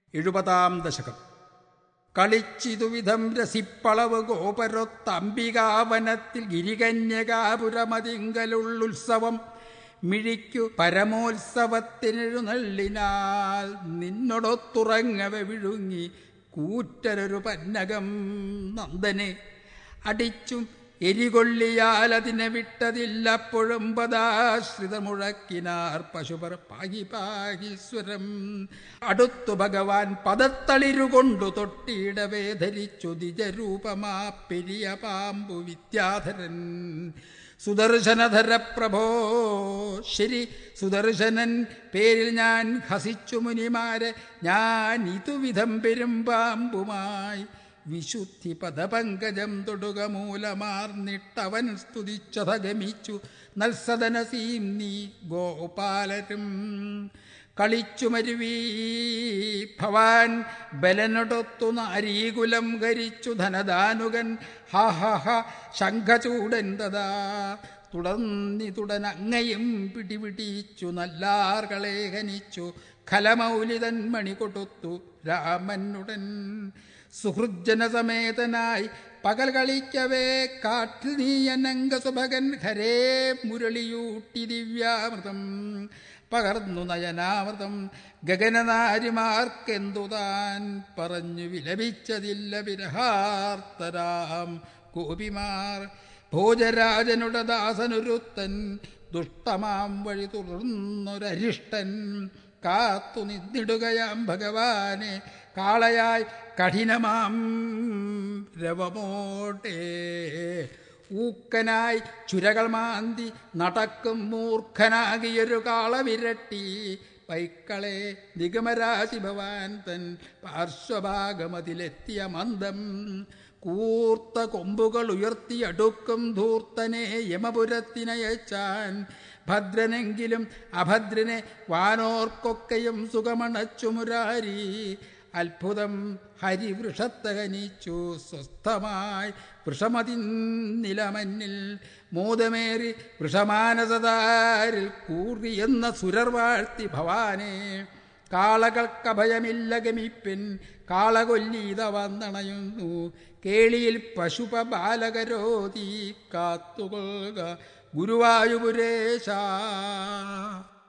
എഴുപതാം ദശകം കളിച്ചിതുവിധം രസിപ്പളവ് ഗോപരൊത്തംബികാവനത്തിൽ ഗിരികന്യകാപുരമതിങ്കലുള്ളുത്സവം മിഴിക്കു പരമോത്സവത്തിനെഴുന്നള്ളിനാൽ നിന്നൊടൊത്തുറങ്ങവ വിഴുങ്ങി കൂറ്റരൊരു പന്നകം നന്ദനെ അടിച്ചും എരികൊള്ളിയാൽ അതിനെ വിട്ടതില്ലപ്പോഴും പദാശ്രിത മുഴക്കിനാർ പശുപർ പാകി പാകിസ്വരം അടുത്തു ഭഗവാൻ പദത്തളിരുകൊണ്ടു തൊട്ടിയിടവേ ധരിച്ചു ദിജരൂപമാ പെരിയ പാമ്പു വിദ്യാധരൻ സുദർശനധര പ്രഭോ ശരി സുദർശനൻ പേരിൽ ഞാൻ ഹസിച്ചു മുനിമാരെ ഞാൻ ഇതുവിധം പെരുമ്പാമ്പുമായി വിശുദ്ധി പദപങ്കജം തൊടുക മൂലമാർന്നിട്ടവൻ സ്തുതിച്ചത ഗമിച്ചു നൽസദനസീം നീ ഗോപാലരും കളിച്ചു മരുവീ ഭവാൻ ബലനൊടൊത്തു നാരീകുലം കരിച്ചു ധനദാനുകൻ ഹ ഹ ഹ ശംഖചൂടൻ തഥാ തുടർന്നിതുടനങ്ങയും പിടിപിടിച്ചു നല്ലാർകളെ ഹനിച്ചു ഖലമൗലിതൻ മണി കൊടുത്തു രാമനുടൻ സുഹൃജ്ജനസമേതനായി പകൽ കളിക്കവേ കാട്ടിൽ നീ അനംഗസുഭകൻ ഹരേ മുരളിയൂട്ടി ദിവ്യാമൃതം പകർന്നു നയനാമൃതം ഗഗനനാരിമാർക്കെന്തു താൻ പറഞ്ഞു വിലപിച്ചതില്ല വിരഹാർത്തരാം ഗോപിമാർ ഭോജരാജനുടെ ദാസനൊരുത്തൻ ദുഷ്ടമാം വഴി തുടർന്നൊരരിഷ്ടൻ കാത്തു നിന്നിടുകയാം ഭഗവാനെ കാളയായി കഠിനമാം രവമോട്ടെ ഊക്കനായി ചുരകൾ മാന്തി നടക്കും മൂർഖനാകിയൊരു കാള വിരട്ടി പൈക്കളെ നിഗമരാശി ഭവാൻ തൻ പാർശ്വഭാഗമതിലെത്തിയ മന്ദം കൂർത്ത കൊമ്പുകൾ ഉയർത്തിയടുക്കും ധൂർത്തനെ യമപുരത്തിനയച്ചാൻ ഭദ്രനെങ്കിലും അഭദ്രനെ വാനോർക്കൊക്കെയും സുഖമണച്ചു മുരാരി അത്ഭുതം ഹരിവൃഷത്തകനിച്ചു സ്വസ്ഥമായി വൃഷമതി നിലമന്നിൽ മോദമേറി വൃഷമാനസതാരിൽ കൂറിയെന്ന സുരർ വാഴ്ത്തി ഭവാനെ കാളകൾക്കഭയമില്ല ഗമിപ്പിൻ കാളകൊല്ലീത വന്നണയുന്നു കേളിയിൽ പശുപ ബാലകരോതി കാത്തുകൊള്ളുക ഗുരുവായൂരേശ